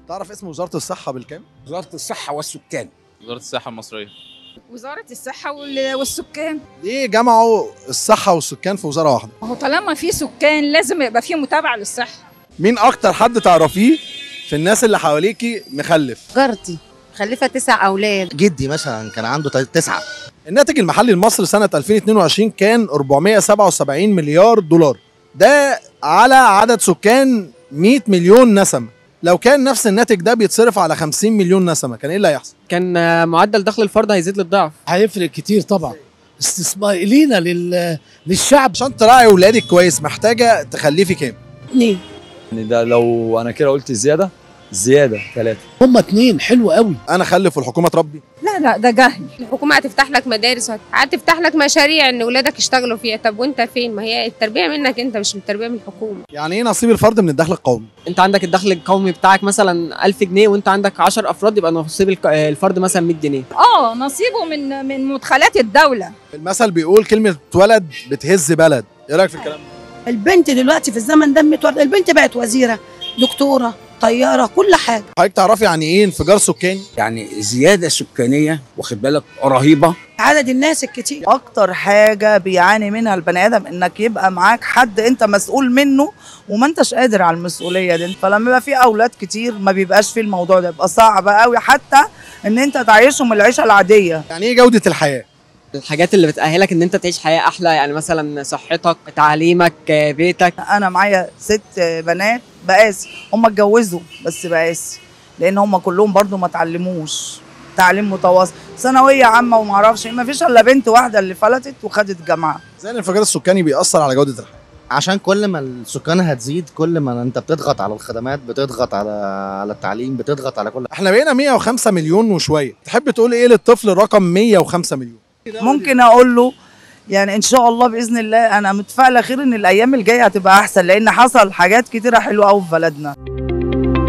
تعرف اسم وزاره الصحه بالكامل وزاره الصحه والسكان وزارة الصحة المصرية وزارة الصحة وال- والسكان ليه جمعوا الصحه والسكان في وزاره واحده ما هو طالما في سكان لازم يبقى في متابعة للصحة مين اكتر حد تعرفيه في الناس اللي حواليكي مخلف جارتي مخلفه تسع اولاد جدي مثلا كان عنده تل- تسعه الناتج المحلي المصري سنه 2022 كان 477 مليار دولار ده على عدد سكان 100 مليون نسمه لو كان نفس الناتج ده بيتصرف على 50 مليون نسمه كان ايه اللي هيحصل كان آه، معدل دخل الفرد هيزيد للضعف هيفرق كتير طبعا استثمار لينا لل... للشعب عشان تراعي ولادك كويس محتاجه تخلفي كام اتنين يعني ده لو انا كده قلت زياده زياده ثلاثه هما اتنين حلو قوي انا اخلف والحكومه تربي لا لا ده جهل الحكومه هتفتح لك مدارس هتفتح لك مشاريع ان ولادك يشتغلوا فيها طب وانت فين ما هي التربيه منك انت مش من التربيه من الحكومه يعني ايه نصيب الفرد من الدخل القومي انت عندك الدخل القومي بتاعك مثلا 1000 جنيه وانت عندك 10 افراد يبقى نصيب الك- آه، الفرد مثلا 100 جنيه اه نصيبه من من مدخلات الدولة المثل بيقول كلمه ولد بتهز بلد ايه رايك في الكلام ده البنت دلوقتي في الزمن ده متورد البنت بقت وزيره دكتوره طياره كل حاجه حضرتك تعرفي يعني ايه انفجار سكاني يعني زياده سكانيه واخد بالك رهيبه عدد الناس الكتير اكتر حاجه بيعاني منها البني ادم انك يبقى معاك حد انت مسؤول منه وما انتش قادر على المسؤوليه دي فلما يبقى في اولاد كتير ما بيبقاش في الموضوع ده بيبقى صعب قوي حتى ان انت تعيشهم العيشه العاديه يعني ايه جوده الحياه الحاجات اللي بتأهلك ان انت تعيش حياة احلى يعني مثلا صحتك تعليمك آه، بيتك انا معايا ست بنات بقاسي هم اتجوزوا بس بقاسي لان هم كلهم برضو ما اتعلموش تعليم متواصل ثانويه عامه وما اعرفش ما فيش الا بنت واحده اللي فلتت وخدت جامعه زي الانفجار السكاني بيأثر على جوده الحياه عشان كل ما السكان هتزيد كل ما انت بتضغط على الخدمات بتضغط على على التعليم بتضغط على كل احنا بقينا 105 مليون وشويه تحب تقول ايه للطفل رقم 105 مليون ممكن اقول له يعني ان شاء الله باذن الله انا متفائله خير ان الايام الجايه هتبقى احسن لان حصل حاجات كتيره حلوه قوي في بلدنا